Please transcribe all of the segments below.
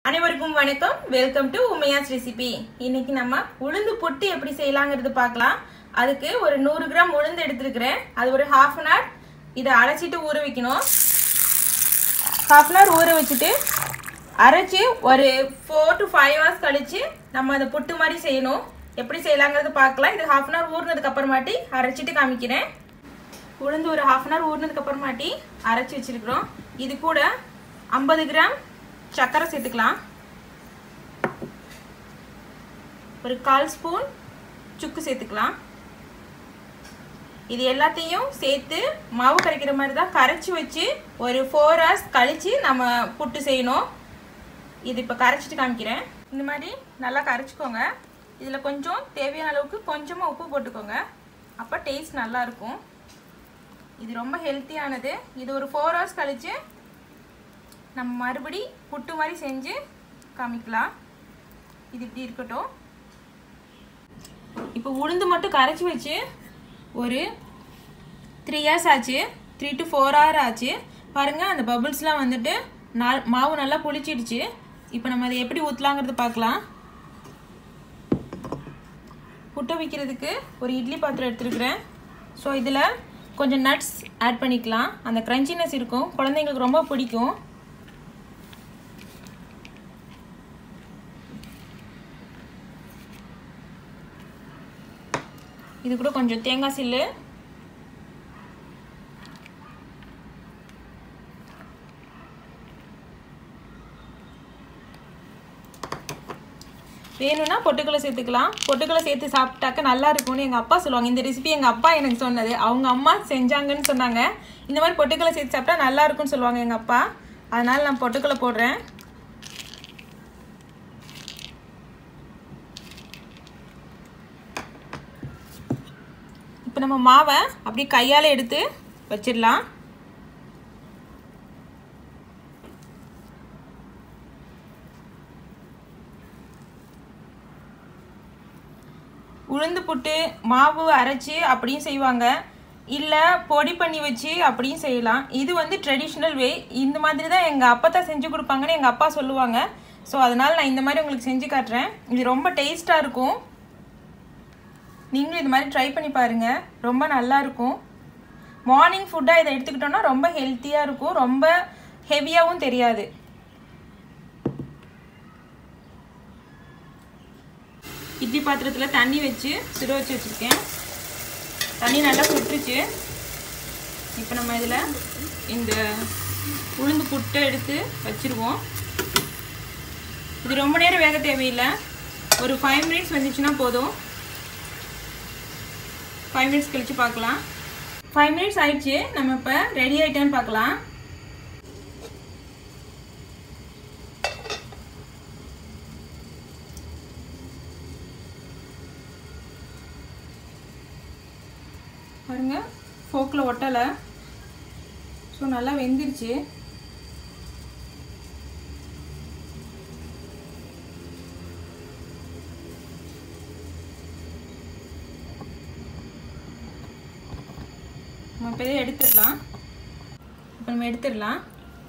அனைவருக்கும் வணக்கம் welcome to உமையாஸ் recipe இன்னைக்கு நம்ம உளுந்து புட்டு எப்படி செய்யலாங்கிறது பார்க்கலாம் அதுக்கு ஒரு நூறு கிராம் உளுந்து எடுத்துருக்கிறேன் அது ஒரு ஹாஃப் அன் ஹவர் இதை அரைச்சிட்டு ஊற வைக்கணும் ஹாஃப் அன் ஹவர் ஊற வச்சுட்டு அரைச்சி ஒரு ஃபோர் டு ஃபைவ் ஹவர்ஸ் கழிச்சு நம்ம அதை புட்டு மாதிரி செய்யணும் எப்படி செய்யலாங்கிறது பார்க்கலாம் இது ஹாஃப் அன் ஹவர் ஊறினதுக்கு அப்புறமாட்டி அரைச்சிட்டு காமிக்கிறேன் உளுந்து ஒரு ஹாஃப் அன் ஹவர் ஊறினதுக்கு அப்புறமாட்டி அரைச்சி வச்சிருக்கிறோம் இது கூட ஐம்பது கிராம் சர்க்கரை சேர்த்துக்கலாம் ஒரு கால் ஸ்பூன் சுக்கு சேர்த்துக்கலாம் இது எல்லாத்தையும் சேர்த்து மாவு கரைக்கிற மாதிரி தான் கரைச்சி வச்சு ஒரு ஃபோர் ஹவர்ஸ் கழித்து நம்ம புட்டு செய்யணும் இது இப்போ கரைச்சிட்டு காமிக்கிறேன் இந்த மாதிரி நல்லா கரைச்சிக்கோங்க இதில் கொஞ்சம் தேவையான அளவுக்கு கொஞ்சமாக உப்பு போட்டுக்கோங்க அப்போ டேஸ்ட் நல்லாயிருக்கும் இது ரொம்ப ஹெல்த்தியானது இது ஒரு ஃபோர் ஹவர்ஸ் கழித்து நம்ம மறுபடி புட்டு மாதிரி செஞ்சு காமிக்கலாம் இது இப்படி இருக்கட்டும் இப்போ உளுந்து மட்டும் கரைச்சி வச்சு ஒரு த்ரீ இயர்ஸ் ஆச்சு த்ரீ டு ஃபோர் ஹவர் ஆச்சு பாருங்கள் அந்த பபுள்ஸ்லாம் வந்துட்டு நாள் மாவு நல்லா புளிச்சிடுச்சு இப்போ நம்ம அதை எப்படி ஊற்றலாங்கிறது பார்க்கலாம் புட்டை வைக்கிறதுக்கு ஒரு இட்லி பாத்திரம் எடுத்துருக்குறேன் ஸோ இதில் கொஞ்சம் நட்ஸ் ஆட் பண்ணிக்கலாம் அந்த க்ரன்ச்சினஸ் இருக்கும் குழந்தைங்களுக்கு ரொம்ப பிடிக்கும் இது கூட கொஞ்சம் தேங்காய் சில்லு வேணும்னா பொட்டுக்கலை சேர்த்துக்கலாம் பொட்டுக்கலை சேர்த்து சாப்பிட்டாக்க நல்லா இருக்கும்னு எங்கள் அப்பா சொல்லுவாங்க இந்த ரெசிபி எங்கள் அப்பா எனக்கு சொன்னது அவங்க அம்மா செஞ்சாங்கன்னு சொன்னாங்க இந்த மாதிரி பொட்டுக்கலை சேர்த்து சாப்பிட்டா நல்லா இருக்கும்னு சொல்லுவாங்க எங்கள் அப்பா அதனால் நான் பொட்டுக்கலை போடுறேன் இப்போ நம்ம மாவை அப்படியே கையால் எடுத்து வச்சிடலாம் உளுந்து புட்டு மாவு அரைச்சி அப்படியும் செய்வாங்க இல்லை பொடி பண்ணி வச்சு அப்படியும் செய்யலாம் இது வந்து ட்ரெடிஷ்னல் வே இந்த மாதிரி தான் எங்கள் அப்பா தான் செஞ்சு கொடுப்பாங்கன்னு எங்கள் அப்பா சொல்லுவாங்க ஸோ அதனால் நான் இந்த மாதிரி உங்களுக்கு செஞ்சு காட்டுறேன் இது ரொம்ப டேஸ்ட்டாக இருக்கும் நீங்களும் இது மாதிரி ட்ரை பண்ணி பாருங்கள் ரொம்ப நல்லா இருக்கும் மார்னிங் ஃபுட்டாக இதை எடுத்துக்கிட்டோன்னா ரொம்ப ஹெல்த்தியாக இருக்கும் ரொம்ப ஹெவியாகவும் தெரியாது இட்லி பாத்திரத்தில் தண்ணி வச்சு சுட வச்சு வச்சுருக்கேன் தண்ணி நல்லா சுட்டுருச்சு இப்போ நம்ம இதில் இந்த உளுந்து புட்டை எடுத்து வச்சுருவோம் இது ரொம்ப நேரம் வேக தேவையில்லை ஒரு ஃபைவ் மினிட்ஸ் வந்துச்சுன்னா போதும் ஃபைவ் மினிட்ஸ் கழித்து பார்க்கலாம் ஃபைவ் மினிட்ஸ் ஆயிடுச்சு நம்ம இப்போ ரெடி ஆகிட்டான்னு பார்க்கலாம் பாருங்க ஃபோக்கில் ஒட்டலை ஸோ நல்லா வெந்துருச்சு நம்ம இப்போ இதை எடுத்துடலாம் இப்போ நம்ம எடுத்துடலாம்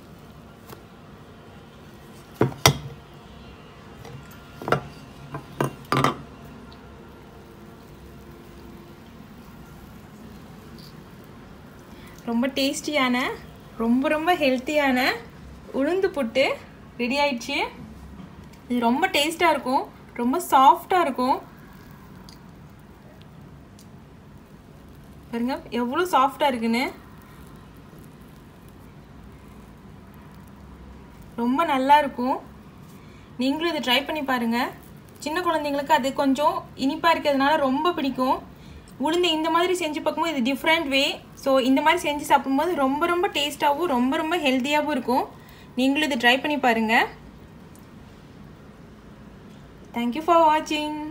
ரொம்ப டேஸ்டியான ரொம்ப ரொம்ப ஹெல்த்தியான உளுந்து புட்டு ரெடி ஆயிடுச்சு இது ரொம்ப டேஸ்ட்டாக இருக்கும் ரொம்ப சாஃப்டாக இருக்கும் பாருங்க எவ்வளோ சாஃப்டாக இருக்குன்னு ரொம்ப நல்லா இருக்கும் நீங்களும் இதை ட்ரை பண்ணி பாருங்கள் சின்ன குழந்தைங்களுக்கு அது கொஞ்சம் இனிப்பாக இருக்கிறதுனால ரொம்ப பிடிக்கும் உளுந்து இந்த மாதிரி செஞ்சு பார்க்கும்போது இது டிஃப்ரெண்ட் வே ஸோ இந்த மாதிரி செஞ்சு சாப்பிடும்போது ரொம்ப ரொம்ப டேஸ்ட்டாகவும் ரொம்ப ரொம்ப ஹெல்த்தியாகவும் இருக்கும் நீங்களும் இதை ட்ரை பண்ணி பாருங்கள் தேங்க்யூ ஃபார் வாட்சிங்